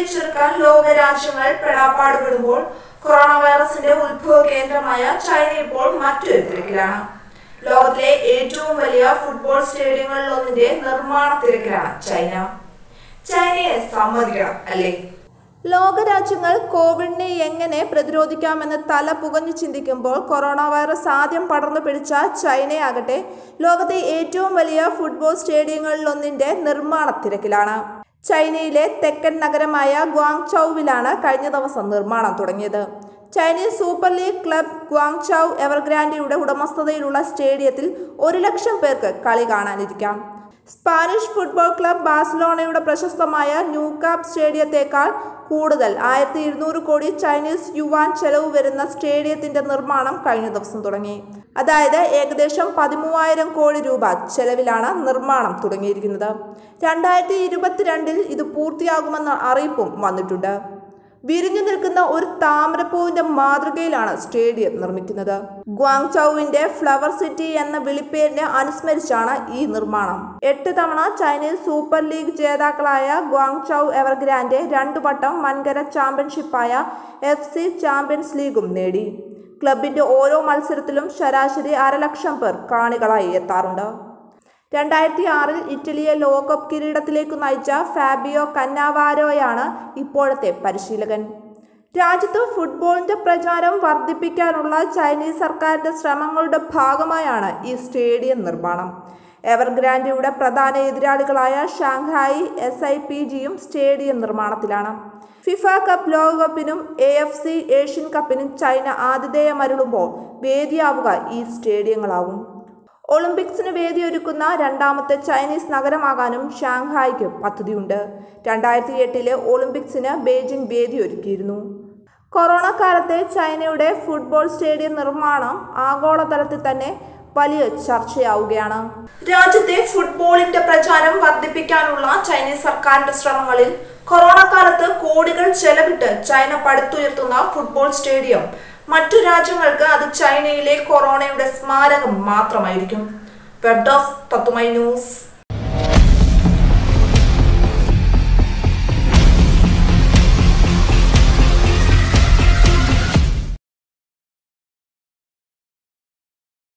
പ്രതിസന്ധിയെ ചെറുക്കാൻ ലോക രാജ്യങ്ങൾ പെടാപ്പാടുപെടുമ്പോൾ കൊറോണ വൈറസിന്റെ ഉത്ഭവ കേന്ദ്രമായ ചൈന ഇപ്പോൾ മറ്റൊരു തിരക്കിലാണ് ലോകത്തിലെ ഏറ്റവും വലിയ ഫുട്ബോൾ സ്റ്റേഡിയങ്ങളിൽ ഒന്നിന്റെ നിർമ്മാണ തിരക്കിലാണ് ചൈന ചൈനയെ സമ്മതിക്കണം അല്ലേ ലോകരാജ്യങ്ങൾ കോവിഡിനെ എങ്ങനെ പ്രതിരോധിക്കാമെന്ന് തല പുകഞ്ഞു ചിന്തിക്കുമ്പോൾ കൊറോണ വൈറസ് ആദ്യം പടർന്നു പിടിച്ച ചൈനയാകട്ടെ ലോകത്തെ ഏറ്റവും വലിയ ഫുട്ബോൾ സ്റ്റേഡിയങ്ങളിലൊന്നിന്റെ നിർമ്മാണ തിരക്കിലാണ് ചൈനയിലെ തെക്കൻ നഗരമായ ഗ്വാങ്ചൌവിലാണ് കഴിഞ്ഞ ദിവസം നിർമ്മാണം തുടങ്ങിയത് Chinese super league club Guangzhou എവർഗ്രാൻഡിയുടെ ഉടമസ്ഥതയിലുള്ള സ്റ്റേഡിയത്തിൽ ഒരു ലക്ഷം പേർക്ക് കളി കാണാനിരിക്കാം സ്പാനിഷ് ഫുട്ബോൾ ക്ലബ് ബാഴ്സലോണയുടെ പ്രശസ്തമായ ന്യൂകാപ്പ് സ്റ്റേഡിയത്തേക്കാൾ കൂടുതൽ ആയിരത്തി ഇരുന്നൂറ് കോടി ചൈനീസ് യുവാൻ ചെലവ് വരുന്ന സ്റ്റേഡിയത്തിന്റെ നിർമ്മാണം കഴിഞ്ഞ ദിവസം തുടങ്ങി അതായത് ഏകദേശം പതിമൂവായിരം കോടി രൂപ ചെലവിലാണ് നിർമ്മാണം തുടങ്ങിയിരിക്കുന്നത് രണ്ടായിരത്തി ഇരുപത്തിരണ്ടിൽ ഇത് പൂർത്തിയാകുമെന്ന അറിയിപ്പും വന്നിട്ടുണ്ട് വിരിഞ്ഞു നിൽക്കുന്ന ഒരു താമരപ്പൂവിന്റെ മാതൃകയിലാണ് സ്റ്റേഡിയം നിർമ്മിക്കുന്നത് ഗ്വാങ്ചൌവിന്റെ ഫ്ലവർ സിറ്റി എന്ന വിളിപ്പേരിനെ അനുസ്മരിച്ചാണ് ഈ നിർമ്മാണം എട്ട് തവണ ചൈനീസ് സൂപ്പർ ലീഗ് ജേതാക്കളായ ഗ്വാങ്ചൌ എവർഗ്രാൻഡ് രണ്ടു വട്ടം വൻകര ചാമ്പ്യൻഷിപ്പായ എഫ് സി ചാമ്പ്യൻസ് ലീഗും നേടി ക്ലബിന്റെ ഓരോ മത്സരത്തിലും ശരാശരി അരലക്ഷം പേർ കാണികളായി എത്താറുണ്ട് രണ്ടായിരത്തി ആറിൽ ഇറ്റലിയെ ലോകകപ്പ് കിരീടത്തിലേക്ക് നയിച്ച ഫാബിയോ കന്നാവാരോയാണ് ഇപ്പോഴത്തെ പരിശീലകൻ രാജ്യത്ത് ഫുട്ബോളിന്റെ പ്രചാരം വർദ്ധിപ്പിക്കാനുള്ള ചൈനീസ് സർക്കാരിന്റെ ശ്രമങ്ങളുടെ ഭാഗമായാണ് ഈ സ്റ്റേഡിയം നിർമ്മാണം എവർഗ്രാൻഡിയുടെ പ്രധാന എതിരാളികളായ ഷാങ്ഹായി എസ് ഐ പി ജിയും സ്റ്റേഡിയം നിർമ്മാണത്തിലാണ് ഫിഫ കപ്പ് ലോകകപ്പിനും എ എഫ് സി ഏഷ്യൻ കപ്പിനും ചൈന ആതിഥേയമരുളുമ്പോൾ വേദിയാവുക ഈ സ്റ്റേഡിയങ്ങളാവും ഒളിമ്പിക്സിന് വേദിയൊരുക്കുന്ന രണ്ടാമത്തെ ചൈനീസ് നഗരമാകാനും ഷാങ്ഹായിക്ക് പദ്ധതിയുണ്ട് രണ്ടായിരത്തി എട്ടിലെ ഒളിമ്പിക്സിന് ബെയ്ജിംഗ് വേദിയൊരുക്കിയിരുന്നു കൊറോണ കാലത്തെ ചൈനയുടെ ഫുട്ബോൾ സ്റ്റേഡിയം നിർമ്മാണം ആഗോളതലത്തിൽ തന്നെ വലിയ ചർച്ചയാവുകയാണ് രാജ്യത്തെ ഫുട്ബോളിന്റെ പ്രചാരം വർദ്ധിപ്പിക്കാനുള്ള ചൈനീസ് സർക്കാരിന്റെ ശ്രമങ്ങളിൽ കൊറോണ കാലത്ത് കോടികൾ ചെലവിട്ട് ചൈന പടുത്തുയർത്തുന്ന ഫുട്ബോൾ സ്റ്റേഡിയം മറ്റു രാജ്യങ്ങൾക്ക് അത് ചൈനയിലെ കൊറോണയുടെ സ്മാരകം മാത്രമായിരിക്കും വെബ് ഡെസ്ക് തത്തുമൈ ന്യൂസ്